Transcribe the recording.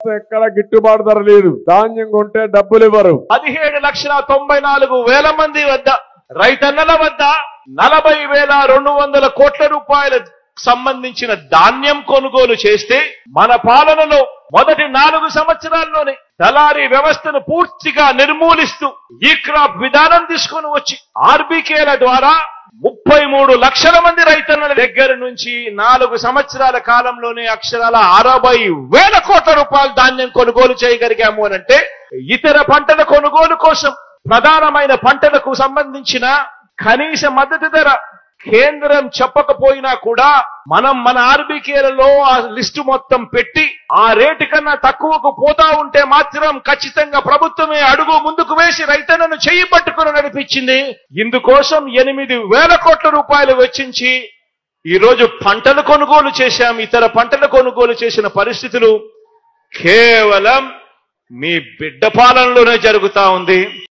ఎక్కడ గిట్టుబాటు ధర లేదు ధాన్యం కొంటే డబ్బులు ఇవ్వరు పదిహేడు లక్షల తొంభై నాలుగు వేల మంది వద్ద రైతన్నల వద్ద నలభై వేల రెండు వందల కోట్ల రూపాయల సంబంధించిన ధాన్యం కొనుగోలు చేస్తే మన పాలనలో మొదటి నాలుగు సంవత్సరాల్లోనే దళారీ వ్యవస్థను పూర్తిగా నిర్మూలిస్తూ ఈ క్రాప్ విధానం తీసుకొని వచ్చి ఆర్బీకేల ద్వారా ముప్పై మూడు లక్షల మంది రైతన్నల దగ్గర నుంచి నాలుగు సంవత్సరాల కాలంలోనే అక్షరాల అరవై వేల కోట్ల రూపాయల ధాన్యం కొనుగోలు చేయగలిగాము అని అంటే ఇతర పంటల కొనుగోలు కోసం ప్రధానమైన పంటలకు సంబంధించిన కనీస మద్దతు ధర కేంద్రం చెప్పకపోయినా కూడా మనం మన ఆర్బీకేలలో ఆ లిస్టు మొత్తం పెట్టి ఆ రేటు కన్నా తక్కువకు పోతా ఉంటే మాత్రం ఖచ్చితంగా ప్రభుత్వమే అడుగు ముందుకు వేసి రైతన్నను చెయ్యి పట్టుకుని నడిపించింది ఇందుకోసం ఎనిమిది వేల కోట్ల రూపాయలు వెచ్చించి ఈ రోజు పంటలు కొనుగోలు చేశాం ఇతర పంటల కొనుగోలు చేసిన పరిస్థితులు కేవలం మీ బిడ్డ పాలనలోనే జరుగుతా ఉంది